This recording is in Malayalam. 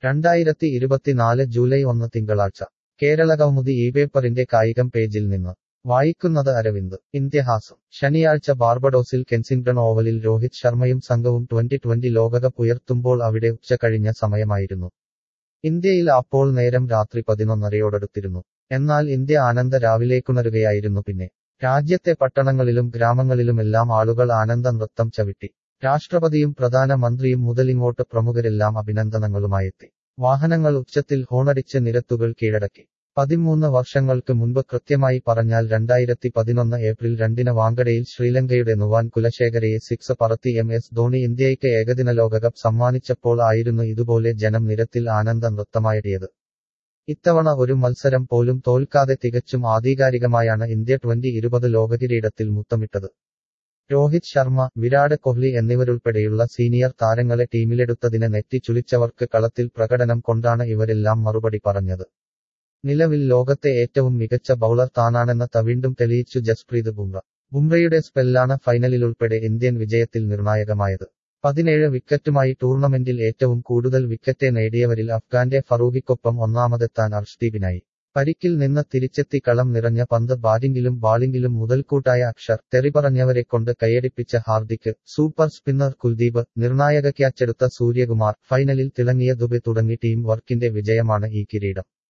രണ്ടായിരത്തി ഇരുപത്തിനാല് ജൂലൈ ഒന്ന് തിങ്കളാഴ്ച കേരളകൗമുദി ഈ പേപ്പറിന്റെ കായികം പേജിൽ നിന്ന് വായിക്കുന്നത് അരവിന്ദ് ഇന്ത്യഹാസം ശനിയാഴ്ച ബാർബഡോസിൽ കെൻസിംഗ്ടൺ ഓവലിൽ രോഹിത് ശർമ്മയും സംഘവും ട്വന്റി ട്വന്റി ലോകകപ്പ് ഉയർത്തുമ്പോൾ അവിടെ ഉച്ച കഴിഞ്ഞ സമയമായിരുന്നു ഇന്ത്യയിൽ അപ്പോൾ നേരം രാത്രി പതിനൊന്നരയോടടുത്തിരുന്നു എന്നാൽ ഇന്ത്യ ആനന്ദ രാവിലേക്കുണരുകയായിരുന്നു പിന്നെ രാജ്യത്തെ പട്ടണങ്ങളിലും ഗ്രാമങ്ങളിലുമെല്ലാം ആളുകൾ ആനന്ദ നൃത്തം ചവിട്ടി രാഷ്ട്രപതിയും പ്രധാനമന്ത്രിയും മുതലിങ്ങോട്ട് പ്രമുഖരെല്ലാം അഭിനന്ദനങ്ങളുമായെത്തി വാഹനങ്ങൾ ഉച്ചത്തിൽ ഹോണടിച്ച് നിരത്തുകൾ കീഴടക്കി പതിമൂന്ന് വർഷങ്ങൾക്ക് മുൻപ് കൃത്യമായി പറഞ്ഞാൽ രണ്ടായിരത്തി പതിനൊന്ന് ഏപ്രിൽ രണ്ടിന് വാങ്കഡയിൽ ശ്രീലങ്കയുടെ നുവാൻ കുലശേഖരയെ സിക്സ് പറത്തി എം എസ് ധോണി ഇന്ത്യയ്ക്ക് ഏകദിന ലോകകപ്പ് സമ്മാനിച്ചപ്പോൾ ആയിരുന്നു ഇതുപോലെ ജനം നിരത്തിൽ ആനന്ദ നൃത്തമായടിയത് ഇത്തവണ ഒരു മത്സരം പോലും തോൽക്കാതെ തികച്ചും ആധികാരികമായാണ് ഇന്ത്യ ട്വന്റി ഇരുപത് ലോകകിരീടത്തിൽ മുത്തമിട്ടത് രോഹിത് ശർമ്മ വിരാട് കോഹ്ലി എന്നിവരുൾപ്പെടെയുള്ള സീനിയർ താരങ്ങളെ ടീമിലെടുത്തതിനെ നെറ്റി ചുളിച്ചവർക്ക് കളത്തിൽ പ്രകടനം കൊണ്ടാണ് ഇവരെല്ലാം മറുപടി പറഞ്ഞത് നിലവിൽ ലോകത്തെ ഏറ്റവും മികച്ച ബൌളർ താനാണെന്ന് തവീണ്ടും തെളിയിച്ചു ജസ്പ്രീത് ബുംറ ബുംറയുടെ സ്പെല്ലാണ് ഫൈനലിലുൾപ്പെടെ ഇന്ത്യൻ വിജയത്തിൽ നിർണായകമായത് പതിനേഴ് വിക്കറ്റുമായി ടൂർണമെന്റിൽ ഏറ്റവും കൂടുതൽ വിക്കറ്റ് നേടിയവരിൽ അഫ്ഗാന്റെ ഫറൂഖിക്കൊപ്പം ഒന്നാമതെത്താൻ അർഷ്ദീപിനായി പരിക്കിൽ നിന്ന് തിരിച്ചെത്തി കളം നിറഞ്ഞ പന്ത് ബാറ്റിംഗിലും ബാളിംഗിലും മുതൽക്കൂട്ടായ അക്ഷർ തെറിപറഞ്ഞവരെ കൊണ്ട് കൈയടിപ്പിച്ച ഹാർദിക് സൂപ്പർ സ്പിന്നർ കുൽദീപ് നിർണായക ക്യാച്ചെടുത്ത സൂര്യകുമാർ ഫൈനലിൽ തിളങ്ങിയ ദുബെ തുടങ്ങി ടീം വർക്കിന്റെ വിജയമാണ് ഈ കിരീടം